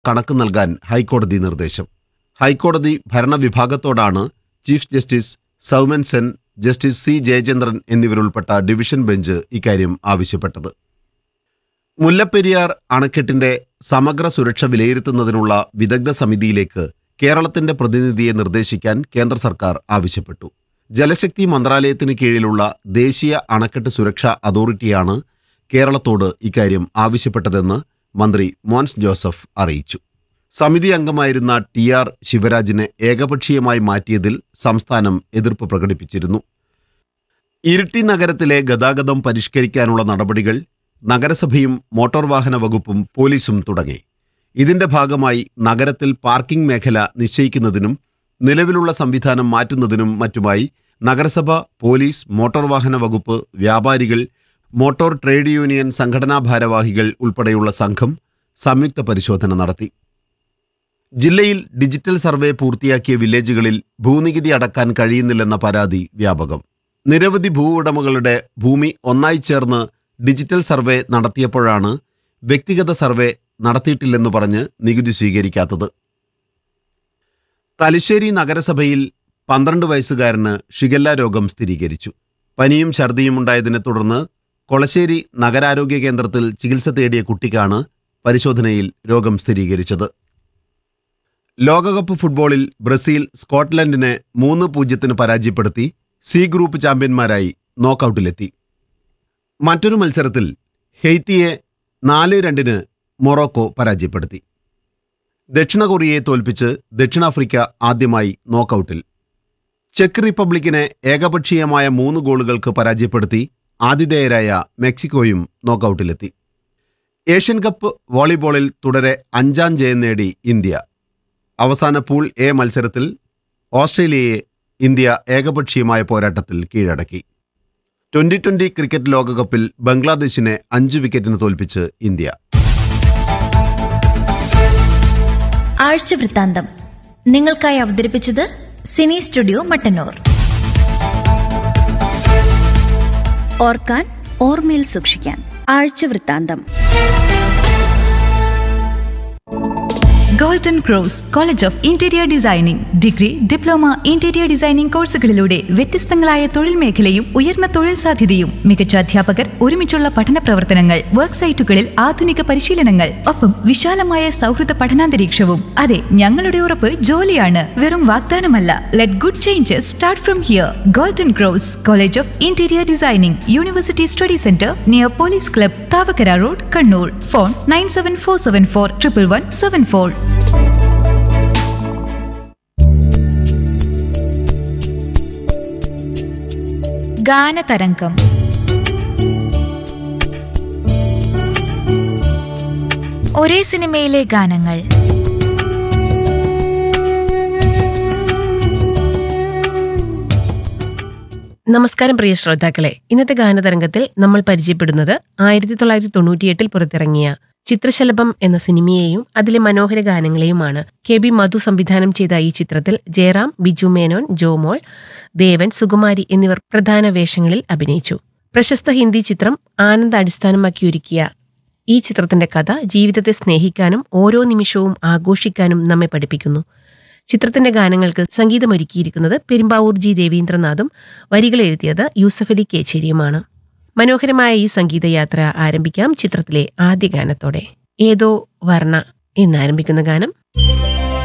കണക്ക് നൽകാൻ ഹൈക്കോടതി നിർദ്ദേശം ഹൈക്കോടതി ഭരണവിഭാഗത്തോടാണ് chief justice Soumen Sen justice C Jayachandran എന്നിവരുൾപ്പെട്ട ഡിവിഷൻ ബെഞ്ച് ഇക്കാര്യം ആവശ്യപ്പെട്ടത് മുല്ലപ്പെരിയാർ അണക്കെട്ടിന്റെ സമഗ്ര സുരക്ഷ വിലയിരുത്തുന്നതിനുള്ള വിദഗ്ധ സമിതിയിലേക്ക് കേരളത്തിന്റെ പ്രതിനിധിയെ നിർദ്ദേശിക്കാൻ കേന്ദ്ര സർക്കാർ ആവശ്യപ്പെട്ടു ജലശക്തി മന്ത്രാലയത്തിന് കീഴിലുള്ള ദേശീയ അണക്കെട്ട് സുരക്ഷാ അതോറിറ്റിയാണ് കേരളത്തോട് ഇക്കാര്യം ആവശ്യപ്പെട്ടതെന്ന് മന്ത്രി മോൻസ് ജോസഫ് അറിയിച്ചു സമിതി അംഗമായിരുന്ന ടി ആർ ശിവരാജിനെ ഏകപക്ഷീയമായി മാറ്റിയതിൽ സംസ്ഥാനം എതിർപ്പ് പ്രകടിപ്പിച്ചിരുന്നു ഇരിട്ടി നഗരത്തിലെ ഗതാഗതം പരിഷ്കരിക്കാനുള്ള നടപടികൾ നഗരസഭയും മോട്ടോർ വാഹന വകുപ്പും പോലീസും തുടങ്ങി ഇതിന്റെ ഭാഗമായി നഗരത്തിൽ പാർക്കിംഗ് മേഖല നിശ്ചയിക്കുന്നതിനും നിലവിലുള്ള സംവിധാനം മാറ്റുന്നതിനും മറ്റുമായി നഗരസഭ പോലീസ് മോട്ടോർ വാഹന വകുപ്പ് വ്യാപാരികൾ മോട്ടോർ ട്രേഡ് യൂണിയൻ സംഘടനാ ഭാരവാഹികൾ ഉൾപ്പെടെയുള്ള സംഘം സംയുക്ത പരിശോധന നടത്തി ജില്ലയിൽ ഡിജിറ്റൽ സർവേ പൂർത്തിയാക്കിയ വില്ലേജുകളിൽ ഭൂനികുതി അടക്കാൻ കഴിയുന്നില്ലെന്ന പരാതി വ്യാപകം നിരവധി ഭൂ ഉടമകളുടെ ഭൂമി ഒന്നായി ചേർന്ന് ഡിജിറ്റൽ സർവേ നടത്തിയപ്പോഴാണ് വ്യക്തിഗത സർവേ നടത്തിയിട്ടില്ലെന്ന് പറഞ്ഞ് നികുതി സ്വീകരിക്കാത്തത് തലശ്ശേരി നഗരസഭയിൽ പന്ത്രണ്ട് വയസ്സുകാരന് ഷിഗല്ല രോഗം സ്ഥിരീകരിച്ചു പനിയും ഛർദിയും ഉണ്ടായതിനെ തുടർന്ന് കൊളശ്ശേരി നഗരാരോഗ്യ കേന്ദ്രത്തിൽ ചികിത്സ തേടിയ കുട്ടിക്കാണ് പരിശോധനയിൽ രോഗം സ്ഥിരീകരിച്ചത് ലോകകപ്പ് ഫുട്ബോളിൽ ബ്രസീൽ സ്കോട്ട്ലൻഡിനെ മൂന്ന് പൂജ്യത്തിന് പരാജയപ്പെടുത്തി സി ഗ്രൂപ്പ് ചാമ്പ്യന്മാരായി നോക്കൌട്ടിലെത്തി മറ്റൊരു മത്സരത്തിൽ ഹെയ്ത്തിയെ നാല് രണ്ടിന് മൊറോക്കോ പരാജയപ്പെടുത്തി ദക്ഷിണ കൊറിയയെ തോൽപ്പിച്ച് ദക്ഷിണാഫ്രിക്ക ആദ്യമായി നോക്കൌട്ടിൽ ചെക്ക് റിപ്പബ്ലിക്കിനെ ഏകപക്ഷീയമായ മൂന്ന് ഗോളുകൾക്ക് പരാജയപ്പെടുത്തി ആതിഥേയരായ മെക്സിക്കോയും നോക്കൌട്ടിലെത്തി ഏഷ്യൻ കപ്പ് വോളിബോളിൽ തുടരെ അഞ്ചാം ജയം നേടി ഇന്ത്യ അവസാന പൂൾ എ മത്സരത്തിൽ ഓസ്ട്രേലിയയെ ഇന്ത്യ ഏകപക്ഷീയമായ പോരാട്ടത്തിൽ കീഴടക്കി ട്വന്റി ട്വന്റി ക്രിക്കറ്റ് ലോകകപ്പിൽ ബംഗ്ലാദേശിനെ അഞ്ച് വിക്കറ്റിന് തോൽപ്പിച്ച് ഇന്ത്യ ആഴ്ച വൃത്താന്തം നിങ്ങൾക്കായി അവതരിപ്പിച്ചത് സിനി സ്റ്റുഡിയോ മട്ടന്നൂർ ഓർക്കാൻ ഓർമ്മയിൽ സൂക്ഷിക്കാൻ ആഴ്ച വൃത്താന്തം golden cross college of interior designing degree diploma interior designing കോഴ്സുകളിലൂടെ വ്യത്യസ്തങ്ങളായ തൊഴിൽ മേഖലയും ഉയർന്ന തൊഴിൽ സാധ്യതയും മികച്ച അധ്യാപകർ ഒരുമിച്ചുള്ള പഠന പ്രവർത്തനങ്ങൾ വർക്ക് സൈറ്റുകളിൽ ആധുനിക പരിശീലനങ്ങൾ ഒപ്പം വിശാലമായ സൗഹൃദ പഠനാന്തരീക്ഷവും അതെ ഞങ്ങളുടെ ഉറപ്പ് ജോലിയാണ് വെറും വാഗ്ദാനമല്ല let good changes start from here golden cross college of interior designing university study centre near police club Thavakkara road Kannur phone nine seven four seven four triple one seven four ഗാനതരംഗം ഒരേ സിനിമയിലെ ഗാനങ്ങൾ നമസ്കാരം പ്രിയ ശ്രോതാക്കളെ ഇന്നത്തെ ഗാനതരംഗത്തിൽ നമ്മൾ പരിചയപ്പെടുന്നത് ആയിരത്തി തൊള്ളായിരത്തി തൊണ്ണൂറ്റിയെട്ടിൽ പുറത്തിറങ്ങിയ ചിത്രശലഭം എന്ന സിനിമയെയും അതിലെ മനോഹര ഗാനങ്ങളെയുമാണ് കെ ബി മധു സംവിധാനം ചെയ്ത ഈ ചിത്രത്തിൽ ജയറാം ബിജു മേനോൻ ജോമോൾ ദേവൻ സുകുമാരി എന്നിവർ പ്രധാന വേഷങ്ങളിൽ അഭിനയിച്ചു പ്രശസ്ത ഹിന്ദി ചിത്രം ആനന്ദ അടിസ്ഥാനമാക്കി ഒരുക്കിയ ഈ ചിത്രത്തിന്റെ കഥ ജീവിതത്തെ സ്നേഹിക്കാനും ഓരോ നിമിഷവും ആഘോഷിക്കാനും നമ്മെ പഠിപ്പിക്കുന്നു ചിത്രത്തിന്റെ ഗാനങ്ങൾക്ക് സംഗീതമൊരുക്കിയിരിക്കുന്നത് പെരുമ്പാവൂർ ജി ദേവീന്ദ്രനാഥും വരികൾ എഴുതിയത് യൂസഫ് അലി കേച്ചേരിയുമാണ് മനോഹരമായ ഈ സംഗീതയാത്ര ആരംഭിക്കാം ചിത്രത്തിലെ ആദ്യ ഗാനത്തോടെ ഏതോ വർണ്ണ എന്നാരംഭിക്കുന്ന ഗാനം